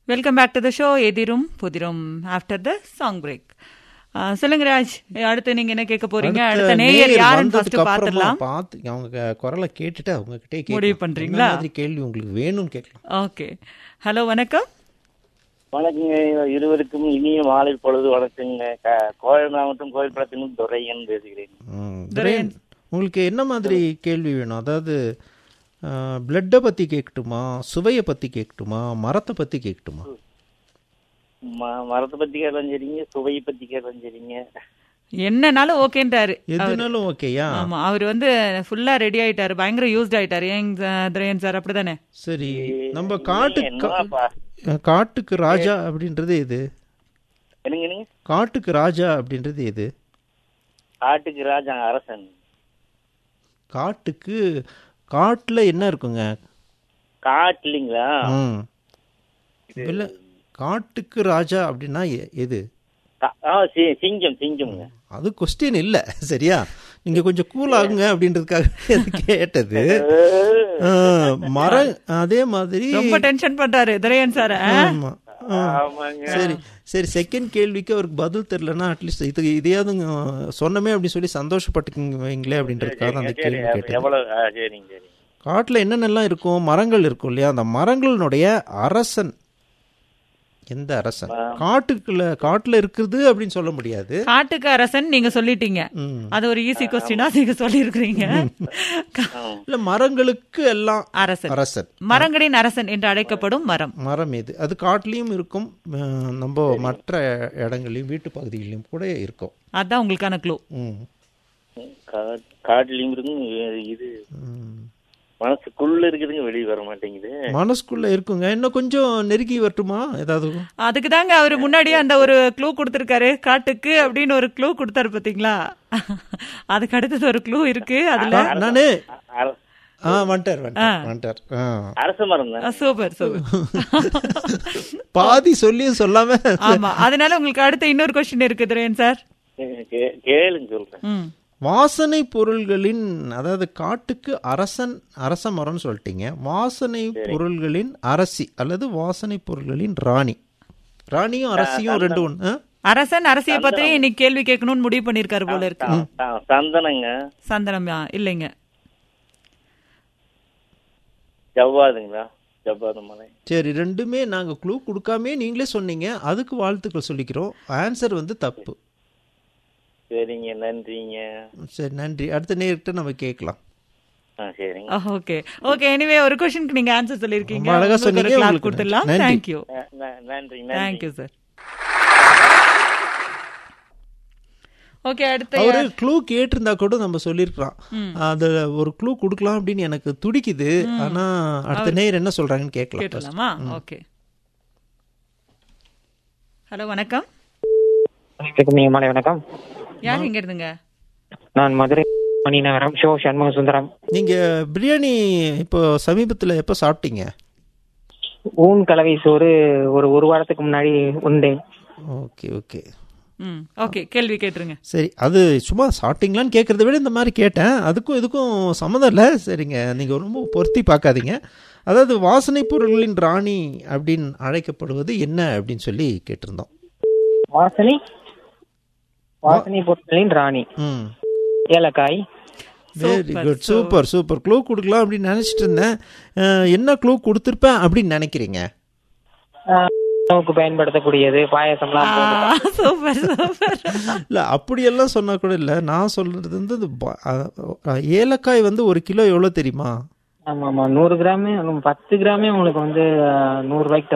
Welcome back to the show எதிரும் புதிரும் after the song break சொல்லுங்க ராஜ் அடுத்து நீங்க என்ன கேட்க போறீங்க அடுத்த நேயர் யாருன்னு ஃபர்ஸ்ட் பாத்துடலாம் பார்த்து அவங்க குரலை கேட்டுட்டு அவங்க கிட்டே முடிவு பண்றீங்களா? மாதிரி கேள்வி உங்களுக்கு வேணும்னு கேட்கலாம் ஓகே ஹலோ வணக்கம் வணக்கங்க இருவருக்கும் இனிய மாலை பொழுது வணக்கங்க க- கோவை மாவட்டம் கோயில் படத்திலும் துரையன் பேசுகிறேன் ம், துரையன், உங்களுக்கு என்ன மாதிரி கேள்வி வேணும் அதாவது பிளட்டை பற்றி கேட்கட்டுமா சுவையை பற்றி கேட்கட்டுமா மரத்தை பற்றி கேட்கட்டுமா ம- மரத்தை பத்தி கேட்டாலும் சரிங்க சுவையை பத்தி கேட்டாலும் சரிங்க என்னனாலும் ஓகேன்றாரு எதுனாலும் ஓகேயா ஆமா அவர் வந்து ஃபுல்லா ரெடி ஆயிட்டாரு பயங்கர யூஸ்ட் ஆயிட்டாரு ஏங் துரையன் சார் அப்படிதானே சரி நம்ம காட்டு என்னப்பா காட்டுக்கு ராஜா அப்படின்றது எது என்னங்க என்னங்க காட்டுக்கு ராஜா அப்படின்றது எது காட்டுக்கு ராஜா அரசன் காட்டுக்கு காட்டுல என்ன இருக்குங்க காட்டுலீங்களா ம் இல்ல காட்டுக்கு ராஜா அப்படின்னா எ- எது கா- ஆ, சி- சிங்கம் சிங்கம்ங்க அது கொஸ்டின் இல்ல சரியா நீங்க கொஞ்சம் கூல் ஆகுங்க அப்படின்றதுக்காக அது கேட்டது ஆ, மரம் அதே மாதிரி ரொம்ப டென்ஷன் பண்றாரு துரையன் சார் ஆமா ஆ. ஆமாங்க சரி சரி செகண்ட் கேள்விக்கு அவருக்கு பதில் தெரியலன்னா அட்லீஸ்ட் இது இதையாவது சொன்னமே அப்படின்னு சொல்லி சந்தோஷப்பட்டுக்குங்க வைங்களே அப்படின்றதுக்காக தான் அந்த சரி கேள்வி கேட்டேன் எவ்வளவு ஆ, சரிங்க சரிங்க காட்டுல என்னென்னலாம் இருக்கும் மரங்கள் இருக்கும் இல்லையா அந்த மரங்களினுடைய அரசன் எந்த அரசன் காட்டுக்குள்ள காட்டுல இருக்குது அப்படின்னு சொல்ல முடியாது காட்டுக்கு அரசன் நீங்க சொல்லிட்டீங்க ம். அது ஒரு ஈஸி கொஸ்டினா நீங்க சொல்லியிருக்கிறீங்க இல்ல மரங்களுக்கு எல்லாம் அரசன் அரசன் மரங்களின் அரசன் என்று அழைக்கப்படும் மரம் மரம் இது அது காட்டுலயும் இருக்கும் அஹ், நம்ம மற்ற இடங்களையும் வீட்டு பகுதிகளிலும் கூட இருக்கும் அதான் உங்களுக்கான க்ளூ ம். கா- காட்டுலயும் இருக்கும் இது ம். மனசுக்குள்ள இருக்குதுங்க வெளியே வர மாட்டேங்குது மனசுக்குள்ள இருக்குங்க இன்னும் கொஞ்சம் நெருங்கி வரட்டுமா ஏதாவது அதுக்கு தாங்க அவரு முன்னாடியே அந்த ஒரு க்ளூ கொடுத்திருக்காரு காட்டுக்கு அப்படின்னு ஒரு க்ளூ கொடுத்தாரு பாத்தீங்களா அதுக்கு அடுத்தது ஒரு க்ளூ இருக்கு அதுல நானு அர- ஆ வந்துட்டார் வந்துட்டார் வந்துட்டார் ஆ. அரச மரம் தான் சூப்பர் சூப்பர் பாதி சொல்லியும் சொல்லாம ஆமா அதனால உங்களுக்கு அடுத்த இன்னொரு கொஸ்டின் இருக்கு துரையன் சார் கே- கேளுங்க சொல்றேன் ம் வாசனை பொருள்களின் அதாவது காட்டுக்கு அரசன் அரச மரம்னு சொல்லிட்டீங்க வாசனை பொருள்களின் அரசி அல்லது வாசனை பொருள்களின் ராணி ராணியும் அரசியும் ரெண்டு ஒன்று அரசன் அரசியை பத்தி இன்னைக்கு கேள்வி கேட்கணும்னு முடிவு பண்ணிருக்காரு போல இருக்கு ச- ச- சந்தனங்க சந்தனம் ஆ, இல்லைங்க ஜவ்வாதுங்களா ஜவ்வாது மலை சரி ரெண்டுமே நாங்கள் க்ளூ கொடுக்காமே நீங்களே சொன்னீங்க அதுக்கு வாழ்த்துக்கள் சொல்லிக்கிறோம் ஆன்சர் வந்து தப்பு சரிங்க நன்றிங்க சரி நன்றி அடுத்த நேர்கிட்ட நம்ம கேட்கலாம் ஆ சரிங்க ஓகே ஓகே எனிவே ஒரு கொஸ்டினுக்கு நீங்க ஆன்சர் சொல்லிருக்கீங்க ரொம்ப அழகா உங்களுக்கு ஒரு சொன்னீங்க, clap உங்களுக்கு கொடுத்துடலாம் நன்றி. தேங்க்யூ ந- ந- நன்றி நன்றி தேங்க்யூ சார் ஓகே அடுத்த அவரு க்ளூ கேட்டிருந்தா கூட நம்ம சொல்லியிருக்கலாம் அது ஒரு க்ளூ கொடுக்கலாம் அப்படின்னு எனக்கு துடிக்குது ஆனா அடுத்த நேர் என்ன சொல்றாங்கன்னு கேட்கலாம் கேட்டலாமா ஓகே ஹலோ வணக்கம் வணக்கம் மாலை வணக்கம் யார் இங்க இருந்துங்க நான் மதுரை மணி நகரம் ஷோ சண்முக சுந்தரம் நீங்க பிரியாணி இப்போ சமீபத்துல எப்போ சாப்பிட்டீங்க ஊன் கலவை சோறு ஒரு ஒரு வாரத்துக்கு முன்னாடி உண்டேன் ஓகே ஓகே ம் ஓகே கேள்வி கேட்டுருங்க சரி அது சும்மா சாப்பிட்டீங்களான்னு கேட்கறத விட இந்த மாதிரி கேட்டேன் அதுக்கும் இதுக்கும் சம்மந்தம் இல்லை சரிங்க நீங்கள் ரொம்ப பொருத்தி பார்க்காதீங்க அதாவது வாசனை பொருள்களின் ராணி அப்படின்னு அழைக்கப்படுவது என்ன அப்படின்னு சொல்லி கேட்டிருந்தோம் வாசனை வாசனை பொருட்களின் ராணி ம் ஏலக்காய் very good super super clue கொடுக்கலாம் அப்படின்னு நினச்சிட்டு இருந்தேன் அஹ், என்ன க்ளூ கொடுத்துருப்பேன் அப்படின்னு நினைக்கிறீங்க ஆஹ், உணவுக்கு பயன்படுத்தக்கூடியது பாயசம்லாம் போட்டு சூப்பர் சூப்பர் இல்லை அப்படியெல்லாம் சொன்னா கூட இல்லை நான் சொல்றது வந்து இந்த ப- அஹ், அஹ், ஏலக்காய் வந்து ஒரு கிலோ எவ்வளோ தெரியுமா ஆமா ஆமா நூறு கிராமே பத்து கிராமே உங்களுக்கு வந்து ஆஹ், நூறு ரூபாய்க்கு